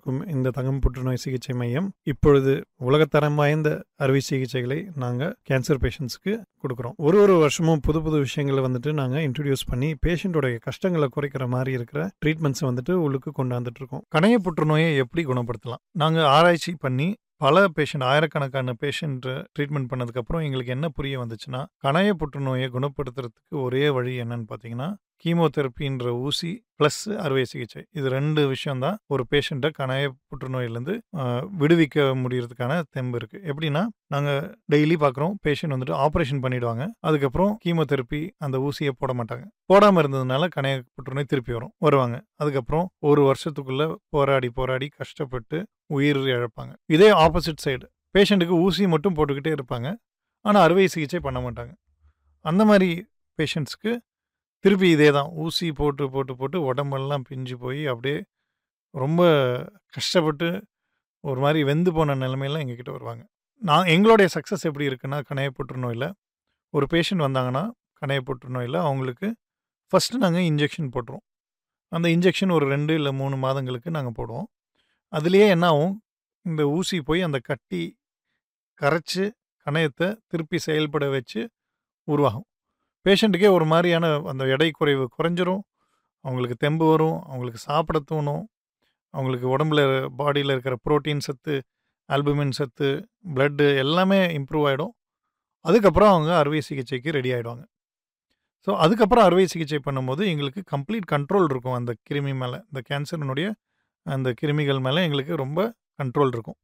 இருக்கும் இந்த தங்கம் புற்றுநோய் சிகிச்சை மையம் இப்பொழுது உலகத்தரம் வாய்ந்த அறுவை சிகிச்சைகளை நாங்கள் கேன்சர் பேஷண்ட்ஸ்க்கு கொடுக்குறோம் ஒரு ஒரு வருஷமும் புது புது விஷயங்களை வந்துட்டு நாங்கள் இன்ட்ரடியூஸ் பண்ணி பேஷண்ட்டோடைய கஷ்டங்களை குறைக்கிற மாதிரி இருக்கிற ட்ரீட்மெண்ட்ஸை வந்துட்டு உள்ளுக்கு கொண்டாந்துட்டு இருக்கோம் கணைய புற்றுநோயை எப்படி குணப்படுத்தலாம் நாங்கள் ஆராய்ச்சி பண்ணி பல பேஷண்ட் ஆயிரக்கணக்கான பேஷண்ட் ட்ரீட்மெண்ட் பண்ணதுக்கப்புறம் எங்களுக்கு என்ன புரிய வந்துச்சுன்னா கணைய புற்றுநோயை குணப்படுத்துறதுக்கு ஒரே வழி என்னன்னு பார்த்தீங்கன்னா கீமோதெரப்பின்ற ஊசி ப்ளஸ் அறுவை சிகிச்சை இது ரெண்டு விஷயம்தான் ஒரு பேஷண்ட்டை கணைய புற்றுநோயிலேருந்து விடுவிக்க முடியறதுக்கான தெம்பு இருக்குது எப்படின்னா நாங்கள் டெய்லி பார்க்குறோம் பேஷண்ட் வந்துட்டு ஆப்ரேஷன் பண்ணிடுவாங்க அதுக்கப்புறம் கீமோதெரப்பி அந்த ஊசியை போட மாட்டாங்க போடாமல் இருந்ததுனால கணைய புற்றுநோய் திருப்பி வரும் வருவாங்க அதுக்கப்புறம் ஒரு வருஷத்துக்குள்ள போராடி போராடி கஷ்டப்பட்டு உயிர் இழப்பாங்க இதே ஆப்போசிட் சைடு பேஷண்ட்டுக்கு ஊசி மட்டும் போட்டுக்கிட்டே இருப்பாங்க ஆனால் அறுவை சிகிச்சை பண்ண மாட்டாங்க அந்த மாதிரி பேஷண்ட்ஸ்க்கு திருப்பி இதே தான் ஊசி போட்டு போட்டு போட்டு உடம்பெல்லாம் பிஞ்சு போய் அப்படியே ரொம்ப கஷ்டப்பட்டு ஒரு மாதிரி வெந்து போன நிலைமையெல்லாம் எங்ககிட்ட வருவாங்க நான் எங்களுடைய சக்ஸஸ் எப்படி இருக்குன்னா கணைய புற்றுநோயில் ஒரு பேஷண்ட் வந்தாங்கன்னா கணைய புற்றுநோயில் அவங்களுக்கு ஃபஸ்ட்டு நாங்கள் இன்ஜெக்ஷன் போட்டுருவோம் அந்த இன்ஜெக்ஷன் ஒரு ரெண்டு இல்லை மூணு மாதங்களுக்கு நாங்கள் போடுவோம் அதுலேயே என்ன ஆகும் இந்த ஊசி போய் அந்த கட்டி கரைச்சி கணையத்தை திருப்பி செயல்பட வச்சு உருவாகும் பேஷண்ட்டுக்கே ஒரு மாதிரியான அந்த எடை குறைவு குறைஞ்சிரும் அவங்களுக்கு தெம்பு வரும் அவங்களுக்கு சாப்பிட தோணும் அவங்களுக்கு உடம்புல பாடியில் இருக்கிற புரோட்டீன் சத்து ஆல்புமின் சத்து பிளட்டு எல்லாமே இம்ப்ரூவ் ஆகிடும் அதுக்கப்புறம் அவங்க அறுவை சிகிச்சைக்கு ரெடி ஆகிடுவாங்க ஸோ அதுக்கப்புறம் அறுவை சிகிச்சை பண்ணும்போது எங்களுக்கு கம்ப்ளீட் கண்ட்ரோல் இருக்கும் அந்த கிருமி மேலே இந்த கேன்சரினுடைய அந்த கிருமிகள் மேலே எங்களுக்கு ரொம்ப கண்ட்ரோல் இருக்கும்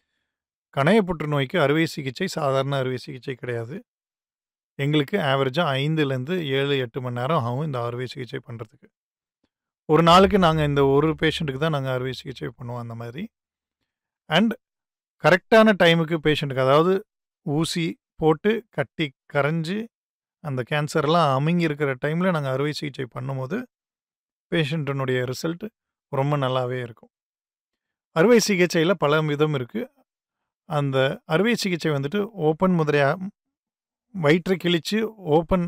கணைய புற்றுநோய்க்கு அறுவை சிகிச்சை சாதாரண அறுவை சிகிச்சை கிடையாது எங்களுக்கு ஆவரேஜாக ஐந்துலேருந்து ஏழு எட்டு மணி நேரம் ஆகும் இந்த அறுவை சிகிச்சை பண்ணுறதுக்கு ஒரு நாளுக்கு நாங்கள் இந்த ஒரு பேஷண்ட்டுக்கு தான் நாங்கள் அறுவை சிகிச்சை பண்ணுவோம் அந்த மாதிரி அண்ட் கரெக்டான டைமுக்கு பேஷண்ட்டுக்கு அதாவது ஊசி போட்டு கட்டி கரைஞ்சி அந்த கேன்சர்லாம் அமுங்கி இருக்கிற டைமில் நாங்கள் அறுவை சிகிச்சை பண்ணும்போது பேஷண்ட்டினுடைய ரிசல்ட் ரொம்ப நல்லாவே இருக்கும் அறுவை சிகிச்சையில் பல விதம் இருக்குது அந்த அறுவை சிகிச்சை வந்துட்டு ஓப்பன் முதலையாக வயிற்றை கிழித்து ஓப்பன்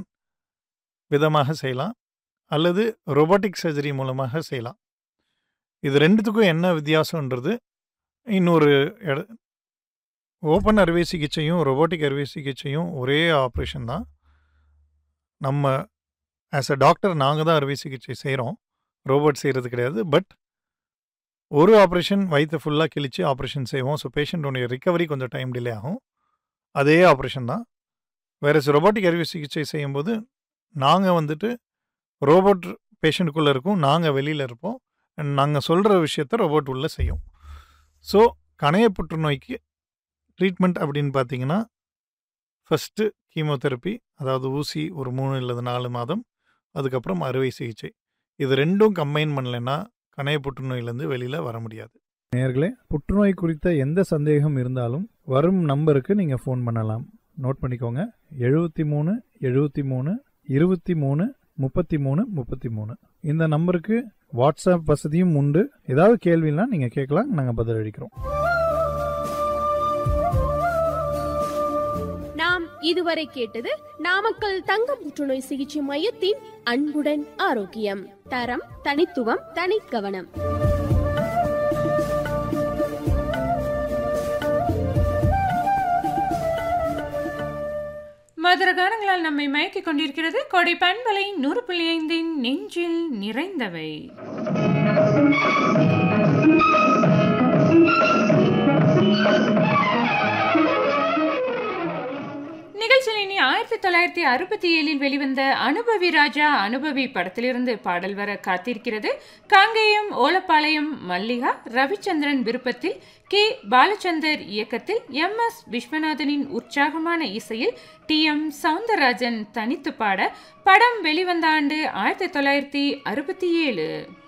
விதமாக செய்யலாம் அல்லது ரொபோட்டிக் சர்ஜரி மூலமாக செய்யலாம் இது ரெண்டுத்துக்கும் என்ன வித்தியாசன்றது இன்னொரு இட ஓப்பன் அறுவை சிகிச்சையும் ரொபோட்டிக் அறுவை சிகிச்சையும் ஒரே ஆப்ரேஷன் தான் நம்ம ஆஸ் அ டாக்டர் நாங்கள் தான் அறுவை சிகிச்சை செய்கிறோம் ரோபோட் செய்கிறது கிடையாது பட் ஒரு ஆப்ரேஷன் வயிற்று ஃபுல்லாக கிழிச்சு ஆப்ரேஷன் செய்வோம் ஸோ பேஷண்ட்டோடைய ரிக்கவரி கொஞ்சம் டைம் டிலே ஆகும் அதே ஆப்ரேஷன் தான் வேறு ரொபோட்டிக் அறுவை சிகிச்சை செய்யும்போது நாங்கள் வந்துட்டு ரோபோட் பேஷண்ட்டுக்குள்ளே இருக்கும் நாங்கள் வெளியில் இருப்போம் நாங்கள் சொல்கிற விஷயத்த ரோபோட் உள்ளே செய்யும் ஸோ கணைய புற்றுநோய்க்கு ட்ரீட்மெண்ட் அப்படின்னு பார்த்தீங்கன்னா ஃபஸ்ட்டு கீமோதெரப்பி அதாவது ஊசி ஒரு மூணு இல்லது நாலு மாதம் அதுக்கப்புறம் அறுவை சிகிச்சை இது ரெண்டும் கம்பைன் பண்ணலைன்னா கணைய புற்றுநோயிலேருந்து வெளியில் வர முடியாது நேர்களே புற்றுநோய் குறித்த எந்த சந்தேகம் இருந்தாலும் வரும் நம்பருக்கு நீங்கள் ஃபோன் பண்ணலாம் நோட் பண்ணிக்கோங்க எழுபத்தி மூணு எழுபத்தி மூணு இருபத்தி மூணு முப்பத்தி மூணு முப்பத்தி மூணு இந்த நம்பருக்கு வாட்ஸ்அப் வசதியும் உண்டு ஏதாவது கேள்வினா நீங்கள் கேட்கலாம் நாங்கள் பதிலளிக்கிறோம் நாம் இதுவரை கேட்டது நாமக்கல் தங்க புற்றுநோய் சிகிச்சை மையத்தின் அன்புடன் ஆரோக்கியம் தரம் தனித்துவம் தனிக்கவனம் மதுர கானங்களால் நம்மை மயக்கிக் கொண்டிருக்கிறது கொடை பண்பலை நூறு புள்ளி ஐந்தின் நெஞ்சில் நிறைந்தவை நிகழ்ச்சியில் இனி ஆயிரத்தி தொள்ளாயிரத்தி அறுபத்தி ஏழில் வெளிவந்த அனுபவி ராஜா அனுபவி படத்திலிருந்து பாடல் வர காத்திருக்கிறது காங்கேயம் ஓலப்பாளையம் மல்லிகா ரவிச்சந்திரன் விருப்பத்தில் கே பாலச்சந்தர் இயக்கத்தில் எம் எஸ் விஸ்வநாதனின் உற்சாகமான இசையில் டி எம் சவுந்தரராஜன் தனித்து பாட படம் வெளிவந்த ஆண்டு ஆயிரத்தி தொள்ளாயிரத்தி அறுபத்தி ஏழு